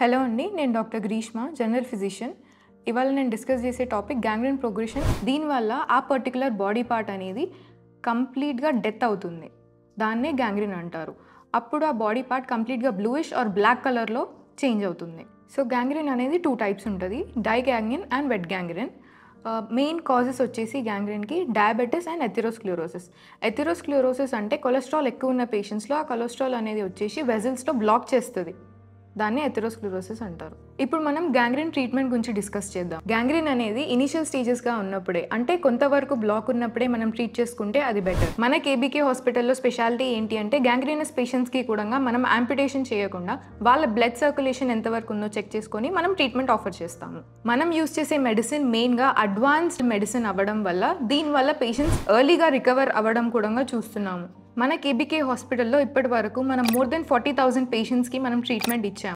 hello అండి నేను doctor గ్రీష్మ జనరల్ ఫిజిషియన్ ఇవాళ నేను డిస్కస్ చేసే టాపిక్ గ్యాంగ్రీన్ ప్రోగ్రెషన్ దీనివల్ల ఆ పర్టికులర్ బాడీ పార్ట్ అనేది కంప్లీట్గా డెత్ అవుతుంది దాన్నే గ్యాంగ్రీన్ అంటారు అప్పుడు ఆ బాడీ పార్ట్ కంప్లీట్గా బ్లూయిష్ ఆర్ బ్లాక్ కలర్లో చేంజ్ అవుతుంది సో గ్యాంగ్రీన్ అనేది టూ టైప్స్ ఉంటుంది dry gangrene and wet gangrene main causes వచ్చేసి గ్యాంగ్రీన్కి డయాబెటీస్ అండ్ ఎథిరోస్క్లిరోసిస్ ఎథిరోస్క్లిరోసిస్ అంటే కొలెస్ట్రాల్ ఎక్కువ ఉన్న పేషెంట్స్లో ఆ కొలెస్ట్రాల్ అనేది వచ్చేసి వెజల్స్లో బ్లాక్ చేస్తుంది దాన్ని ఎథిరోస్క్లిరోసిస్ అంటారు ఇప్పుడు మనం గ్యాంగ్రీన్ ట్రీట్మెంట్ గురించి డిస్కస్ చేద్దాం గ్యాంగ్రీన్ అనేది ఇనిషియల్ స్టేజెస్గా ఉన్నప్పుడే అంటే కొంతవరకు బ్లాక్ ఉన్నప్పుడే మనం ట్రీట్ చేసుకుంటే అది బెటర్ మన కేబీకే హాస్పిటల్లో స్పెషాలిటీ ఏంటి అంటే గ్యాంగ్రీనస్ పేషెంట్స్కి కూడా మనం యాంపిటేషన్ చేయకుండా వాళ్ళ బ్లడ్ సర్క్యులేషన్ ఎంతవరకు ఉందో చెక్ చేసుకొని మనం ట్రీట్మెంట్ ఆఫర్ చేస్తాము మనం యూస్ చేసే మెడిసిన్ మెయిన్గా అడ్వాన్స్డ్ మెడిసిన్ అవ్వడం వల్ల దీనివల్ల పేషెంట్స్ ఎర్లీగా రికవర్ అవ్వడం కూడా చూస్తున్నాము మన కేబీకే హాస్పిటల్లో ఇప్పటి వరకు మనం మోర్ దెన్ ఫార్టీ థౌసండ్ పేషెంట్స్కి మనం ట్రీట్మెంట్ ఇచ్చాము